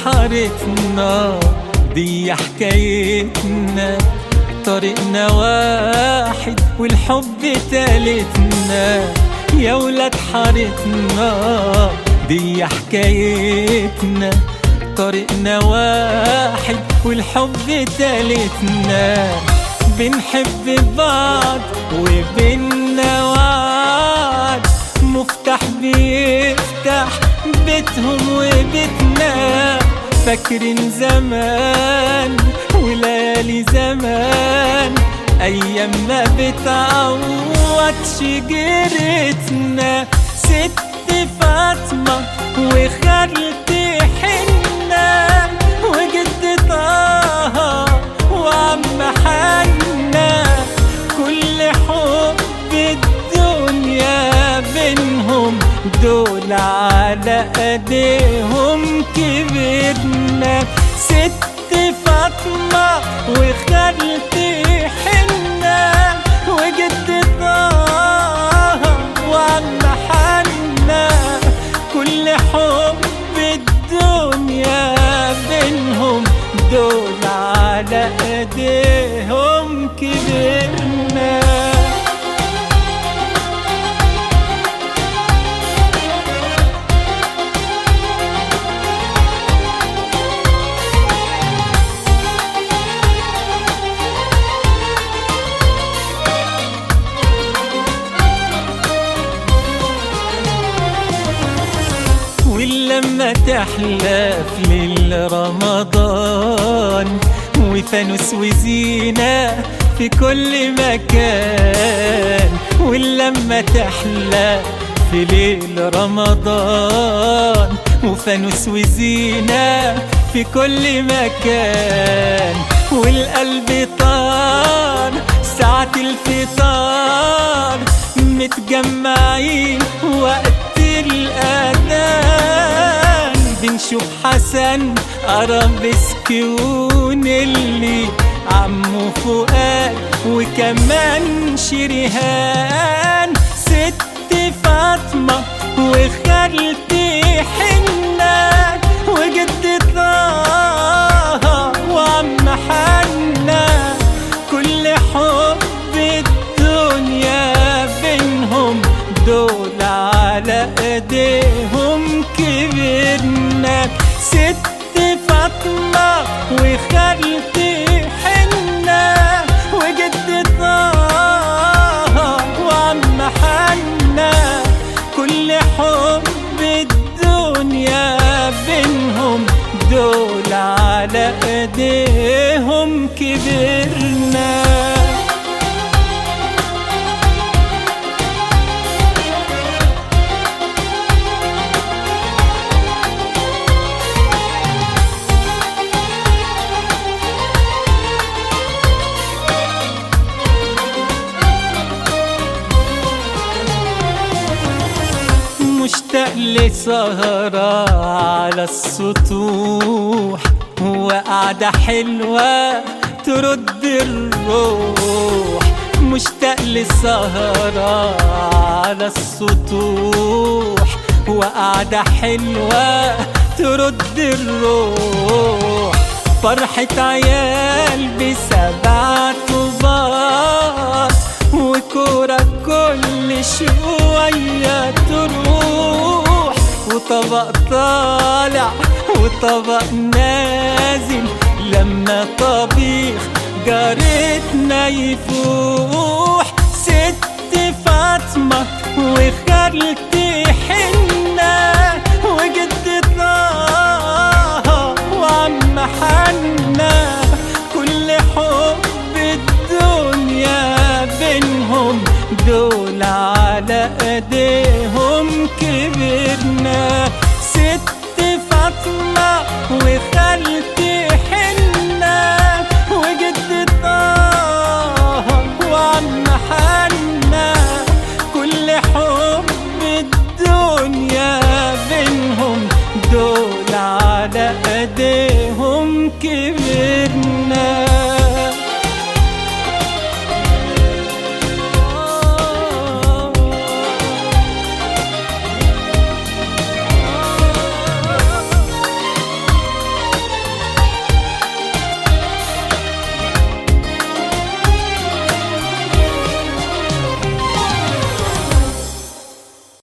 حارتنا دي حكايتنا طريقنا واحد والحب تالتنا يا ولاد حارتنا دي حكايتنا طريقنا واحد والحب تالتنا بنحب بعض وبينا وعد مفتاح بيفتح بيتهم وبيتنا فاكرين زمان وليالي زمان ايام ما بتعوضش جيرتنا ست فاطمه وخالتي حنه وجد طه وعم حنا كل حب الدنيا بينهم دول على ايديهم كبرنا ست فاطمة وخالتي حنة وجد طه وعم حنا كل حب الدنيا بينهم دول على ايديهم كبرنا ولما تحلى في ليل رمضان وفانوس وزينة في كل مكان ولما تحلى في ليل رمضان وفانوس وزينة في كل مكان والقلب طار ساعة الفطار متجمعين وقت الأذان بنشوف حسن أرابيسك ونيلي عمو فؤاد وكمان شريهان ست فاطمة وخالتي حنة وجد طه وعم حنا كل حب الدنيا بينهم دول على ايديهم كبرنا ست فاطمة وخالتي حنة وجد طه وعم حنا كل حب الدنيا بينهم دول على ايديهم كبرنا مشتاق لسهرة على السطوح وقعدة حلوة ترد الروح مشتاق لسهرة على السطوح وقعدة حلوة ترد الروح فرحة عيال بسبع طوبات وكورة كل شوية تروح وطبق طالع وطبق نازل لما طبيخ جارتنا يفوح ست فاطمة وخالتي حنة وجد طه وعم حنا كل حب الدنيا بينهم دول على ايديهم كبرنا ست فاطمة وخالتي حنة وجد طه وعم حنا كل حب الدنيا بينهم دول على ايديهم كبرنا